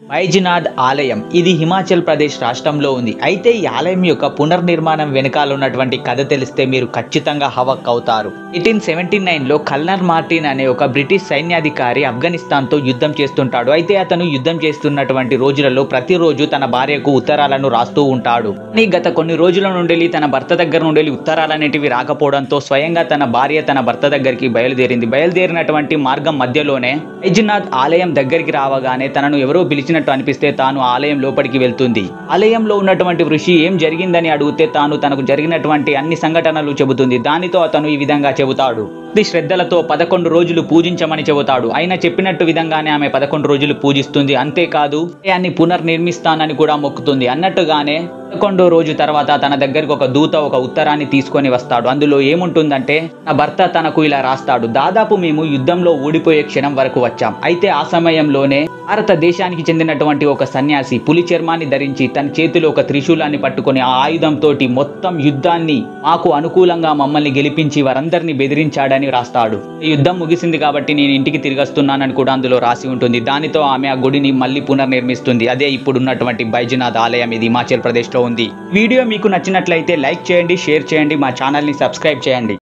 బైజినాథ్ ఆలయం ఇది హిమాచల్ ప్రదేశ్ రాష్ట్రంలో ఉంది అయితే ఈ ఆలయం యొక్క పునర్నిర్మాణం వెనకాల ఉన్నటువంటి కథ తెలిస్తే మీరు ఖచ్చితంగా హవక్ అవుతారు ఎయిటీన్ సెవెంటీ నైన్లో కల్నర్ మార్టిన్ అనే ఒక బ్రిటిష్ సైన్యాధికారి ఆఫ్ఘనిస్తాన్తో యుద్ధం చేస్తుంటాడు అయితే అతను యుద్ధం చేస్తున్నటువంటి రోజులలో ప్రతిరోజు తన భార్యకు ఉత్తరాలను రాస్తూ ఉంటాడు కానీ గత కొన్ని రోజుల నుండి తన భర్త దగ్గర నుండి ఉత్తరాలనేటివి రాకపోవడంతో స్వయంగా తన భార్య తన భర్త దగ్గరికి బయలుదేరింది బయలుదేరినటువంటి మార్గం మధ్యలోనే బైజినాథ్ ఆలయం దగ్గరికి రావగానే తనను ఎవరో పిలిచినట్టు అనిపిస్తే తాను ఆలయం లోపలికి వెళ్తుంది ఆలయంలో ఉన్నటువంటి ఋషి ఏం జరిగిందని అడిగితే తాను తనకు జరిగినటువంటి అన్ని సంఘటనలు చెబుతుంది దానితో అతను ఈ విధంగా చెబుతాడు భక్తి శ్రద్ధలతో పదకొండు రోజులు పూజించమని చెబుతాడు ఆయన చెప్పినట్టు విధంగానే ఆమె పదకొండు రోజులు పూజిస్తుంది అంతేకాదు ఆలయాన్ని పునర్నిర్మిస్తానని కూడా మొక్కుతుంది అన్నట్టుగానే పదకొండో రోజు తర్వాత తన దగ్గరకు ఒక దూత ఒక ఉత్తరాన్ని తీసుకొని వస్తాడు అందులో ఏముంటుందంటే నా భర్త తనకు ఇలా రాస్తాడు దాదాపు మేము యుద్ధంలో ఓడిపోయే క్షణం వరకు వచ్చాం అయితే ఆ సమయంలోనే భారతదేశానికి చెందినటువంటి ఒక సన్యాసి పులి చర్మాన్ని ధరించి తన చేతిలో ఒక త్రిశూలాన్ని పట్టుకొని ఆ ఆయుధంతో మొత్తం యుద్ధాన్ని మాకు అనుకూలంగా మమ్మల్ని గెలిపించి వారందరినీ బెదిరించాడని రాస్తాడు ఈ యుద్ధం ముగిసింది కాబట్టి నేను ఇంటికి తిరిగి వస్తున్నానని కూడా అందులో రాసి ఉంటుంది దానితో ఆమె ఆ గుడిని మళ్ళీ పునర్నిర్మిస్తుంది అదే ఇప్పుడున్నటువంటి బైజనాథ్ ఆలయం ఇది హిమాచల్ ప్రదేశ్లో ఉంది వీడియో మీకు నచ్చినట్లయితే లైక్ చేయండి షేర్ చేయండి మా ఛానల్ని సబ్స్క్రైబ్ చేయండి